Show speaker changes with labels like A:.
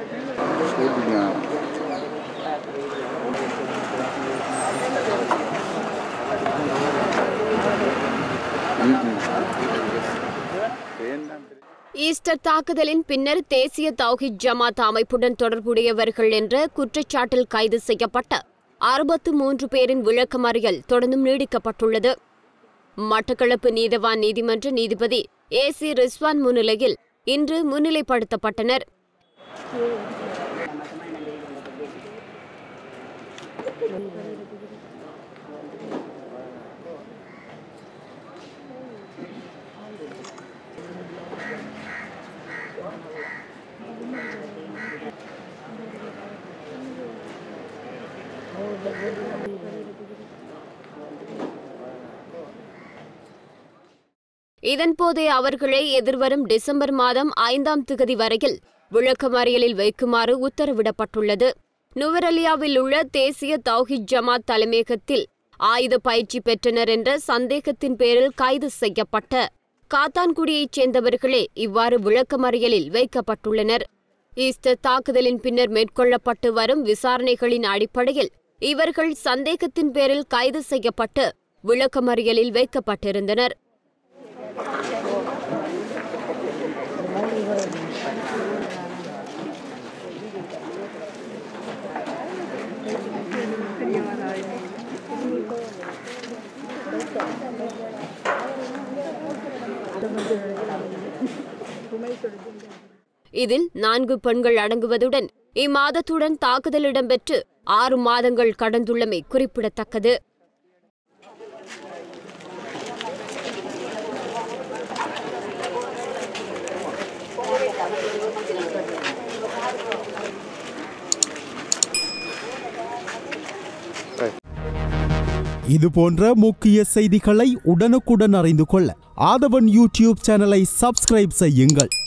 A: ஷூட்டிங்கா
B: Easter தாக்குதலின் பின்னர் தேசிய தௌஹித் ஜமாத் அமைப்புடன் தொடர்புடையவர்கள் என்ற குற்றச்சாட்டில் கைது செய்யப்பட்ட அறுபத்து மூன்று பேரின் விளக்கமறியல் தொடர்ந்தும் நீடிக்கப்பட்டுள்ளது மட்டக்களப்பு நீதவான் நீதிமன்ற நீதிபதி ஏ சி ரிஸ்வான் முன்னிலையில் இன்று முன்னிலைப்படுத்தப்பட்டனர் இதன்போதே அவர்களை எதிர்வரும் டிசம்பர் மாதம் ஐந்தாம் திகதி வரையில் விளக்கமறியலில் வைக்குமாறு உத்தரவிடப்பட்டுள்ளது நுவரெலியாவில் உள்ள தேசிய தௌஹித் ஜமாத் தலைமையகத்தில் ஆயுத பயிற்சி பெற்றனர் என்ற சந்தேகத்தின் பேரில் கைது செய்யப்பட்ட காத்தான்குடியைச் சேர்ந்தவர்களே இவ்வாறு விளக்கமறியலில் வைக்கப்பட்டுள்ளனர் ஈஸ்டர் தாக்குதலின் பின்னர் மேற்கொள்ளப்பட்டு வரும் விசாரணைகளின் அடிப்படையில் இவர்கள் சந்தேகத்தின் பேரில் கைது செய்யப்பட்டு விளக்கமறியலில் வைக்கப்பட்டிருந்தனர் இதில் நான்கு பெண்கள் அடங்குவதுடன் இம்மாதத்துடன் தாக்குதல் இடம்பெற்று ஆறு மாதங்கள் கடந்துள்ளமை குறிப்பிடத்தக்கது
C: இது போன்ற முக்கிய செய்திகளை உடனுக்குடன் அறிந்து கொள்ள ஆதவன் யூடியூப் சேனலை சப்ஸ்கிரைப் செய்யுங்கள்